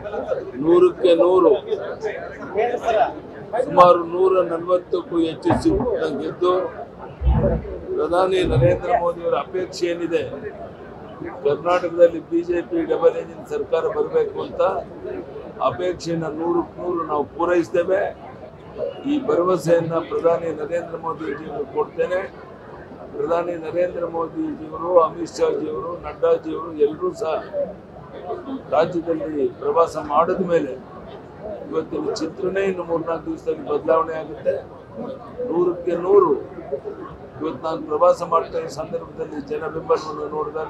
ನೂರಕ್ಕೆ ನೂರು ಸುಮಾರು ನೂರ ನಲವತ್ತಕ್ಕೂ ಹೆಚ್ಚು ಸೀಟನ್ನ ಗೆದ್ದು ಪ್ರಧಾನಿ ನರೇಂದ್ರ ಮೋದಿಯವರ ಅಪೇಕ್ಷೆ ಏನಿದೆ ಕರ್ನಾಟಕದಲ್ಲಿ ಬಿಜೆಪಿ ಡಬಲ್ ಇಂಜಿನ್ ಸರ್ಕಾರ ಬರಬೇಕು ಅಂತ ಅಪೇಕ್ಷೆಯನ್ನ ನೂರಕ್ಕೆ ನೂರು ನಾವು ಪೂರೈಸ್ತೇವೆ ಈ ಭರವಸೆಯನ್ನ ಪ್ರಧಾನಿ ನರೇಂದ್ರ ಮೋದಿಜಿಯವರು ಕೊಡ್ತೇನೆ ಪ್ರಧಾನಿ ನರೇಂದ್ರ ಮೋದಿಜಿಯವರು ಅಮಿತ್ ಶಾಜಿಯವರು ನಡ್ಡಾಜಿಯವರು ಎಲ್ಲರೂ ಸಹ ರಾಜ್ಯದಲ್ಲಿ ಪ್ರವಾಸ ಮಾಡಿದ ಮೇಲೆ ಇವತ್ತಿನ ಚಿತ್ರನೇ ಇನ್ನು ಮೂರ್ನಾಲ್ಕು ದಿವಸದಲ್ಲಿ ಬದಲಾವಣೆ ಆಗುತ್ತೆ ನೂರಕ್ಕೆ ನೂರು ಇವತ್ತು ನಾನು ಪ್ರವಾಸ ಮಾಡ್ತಾ ಇರೋ ಸಂದರ್ಭದಲ್ಲಿ ಜನ ಬೆಂಬಲವನ್ನು ನೋಡಿದಾಗ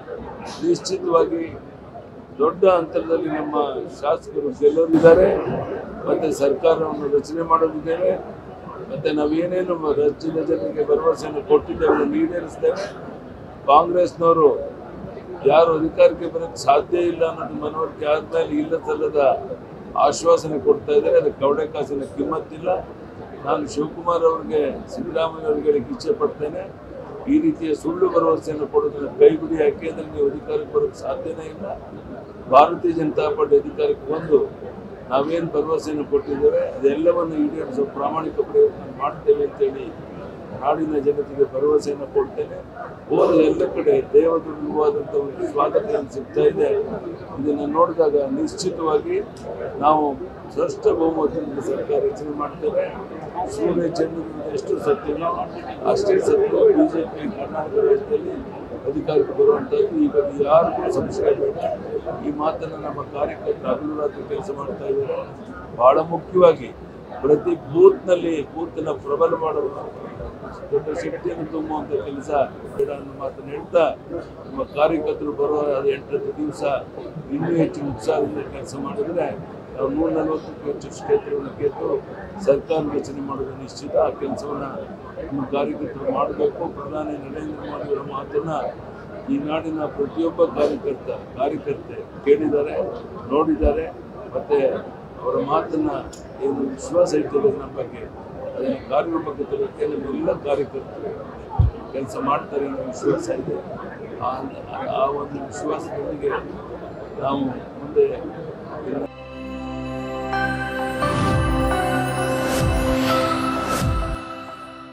ನಿಶ್ಚಿತವಾಗಿ ದೊಡ್ಡ ಅಂತರದಲ್ಲಿ ನಮ್ಮ ಶಾಸಕರು ಗೆಲ್ಲೋರಿದ್ದಾರೆ ಮತ್ತೆ ಸರ್ಕಾರವನ್ನು ರಚನೆ ಮಾಡೋದಿದ್ದೇವೆ ಮತ್ತೆ ನಾವೇನೇನು ರಾಜ್ಯದ ಜನರಿಗೆ ಭರವಸೆಯನ್ನು ಕೊಟ್ಟಿದ್ದೇವೆ ಅದನ್ನು ಈಡೇರಿಸ್ತೇವೆ ಕಾಂಗ್ರೆಸ್ನವರು ಯಾರು ಅಧಿಕಾರಕ್ಕೆ ಬರೋಕ್ಕೆ ಸಾಧ್ಯ ಇಲ್ಲ ಅನ್ನೋದು ಮನವರಿಕೆ ಆದ್ಮೇಲೆ ಇಲ್ಲ ಸಲ್ಲದ ಆಶ್ವಾಸನೆ ಕೊಡ್ತಾ ಇದ್ದಾರೆ ಅದಕ್ಕೆ ಕವಡೆ ಕಾಸಿನ ಕಿಮ್ಮತ್ತಿಲ್ಲ ನಾನು ಶಿವಕುಮಾರ್ ಅವರಿಗೆ ಸಿದ್ದರಾಮಯ್ಯ ಅವರಿಗೆ ಹೇಳಕ್ಕೆ ಇಚ್ಛೆ ಪಡ್ತೇನೆ ಈ ರೀತಿಯ ಸುಳ್ಳು ಭರವಸೆಯನ್ನು ಕೊಡೋದನ್ನು ಕೈಬಿಡಿ ಯಾಕೆಂದ್ರೆ ನೀವು ಅಧಿಕಾರಕ್ಕೆ ಬರೋಕ್ಕೆ ಸಾಧ್ಯನೇ ಇಲ್ಲ ಭಾರತೀಯ ಜನತಾ ಪಾರ್ಟಿ ಅಧಿಕಾರಕ್ಕೆ ಬಂದು ನಾವೇನು ಭರವಸೆಯನ್ನು ಕೊಟ್ಟಿದ್ದೇವೆ ಅದೆಲ್ಲವನ್ನು ಈಡೇರಿಸುವ ಪ್ರಾಮಾಣಿಕ ಪ್ರಯತ್ನ ಮಾಡ್ತೇವೆ ಅಂತೇಳಿ ನಾಡಿನ ಜನತೆಗೆ ಭರವಸೆಯನ್ನು ಕೊಡ್ತೇನೆ ಹೋದ ಎಲ್ಲ ಕಡೆ ದೇವದುರ್ಗವಾದಂಥ ಒಂದು ಸ್ವಾಗತ ಏನು ಸಿಗ್ತಾ ಇದೆ ಇದನ್ನು ನೋಡಿದಾಗ ನಿಶ್ಚಿತವಾಗಿ ನಾವು ಸ್ಪಷ್ಟ ಬಹುಮತದಿಂದ ಸರ್ಕಾರ ರಚನೆ ಮಾಡ್ತೇವೆ ಸೂರ್ಯ ಚಂದ್ರನಿಂದ ಎಷ್ಟು ಸತ್ಯವೋ ಅಷ್ಟೇ ಸತ್ಯ ಬಿಜೆಪಿ ಕರ್ನಾಟಕ ರಾಜ್ಯದಲ್ಲಿ ಅಧಿಕಾರಕ್ಕೆ ಬರುವಂಥದ್ದು ಈ ಬಗ್ಗೆ ಯಾರಿಗೂ ಸಂಶಯ ಬೇಡ ಈ ಮಾತನ್ನು ನಮ್ಮ ಕಾರ್ಯಕರ್ತರು ಹಗಲು ಕೆಲಸ ಮಾಡ್ತಾ ಇದ್ದಾರೆ ಬಹಳ ಮುಖ್ಯವಾಗಿ ಪ್ರತಿ ಬೂತ್ನಲ್ಲಿ ಬೂತ್ನ ಪ್ರಬಲ ಮಾಡುವ ದೊಡ್ಡ ಶಕ್ತಿಯನ್ನು ತುಂಬುವಂಥ ಕೆಲಸ ಬೇಡ ಅನ್ನೋ ಮಾತನ್ನು ಹೇಳ್ತಾ ನಮ್ಮ ಕಾರ್ಯಕರ್ತರು ಬರುವ ಅದು ಎಂಟತ್ತು ದಿವಸ ಇನ್ನೂ ಹೆಚ್ಚು ಉತ್ಸಾಹದಿಂದ ಕೆಲಸ ಮಾಡಿದರೆ ನಾವು ನೂರ ನಲವತ್ತಕ್ಕೂ ಹೆಚ್ಚು ಕ್ಷೇತ್ರವನ್ನು ಗೆದ್ದು ಸರ್ಕಾರ ರಚನೆ ಮಾಡೋದು ನಿಶ್ಚಿತ ಆ ಕೆಲಸವನ್ನು ನಮ್ಮ ಕಾರ್ಯಕರ್ತರು ಮಾಡಬೇಕು ಪ್ರಧಾನಿ ನರೇಂದ್ರ ಮೋದಿಯವರ ಮಾತನ್ನು ಈ ನಾಡಿನ ಪ್ರತಿಯೊಬ್ಬ ಕಾರ್ಯಕರ್ತ ಕಾರ್ಯಕರ್ತೆ ಕೇಳಿದ್ದಾರೆ ನೋಡಿದ್ದಾರೆ ಮತ್ತೆ ಅವರ ಮಾತನ್ನ ಏನು ವಿಶ್ವಾಸ ಇರ್ತದೆ ನಮ್ಮ ಬಗ್ಗೆ ಅದನ್ನು ಕಾರ್ಯರೂಪಕ್ಕೆ ತರೋಕ್ಕೆ ನಮ್ಮೆಲ್ಲ ಕಾರ್ಯಕರ್ತರು ಕೆಲಸ ಮಾಡ್ತಾರೆ ಅನ್ನೋ ವಿಶ್ವಾಸ ಇದೆ ಆ ಆ ಒಂದು ವಿಶ್ವಾಸದೊಂದಿಗೆ ನಾವು ಮುಂದೆ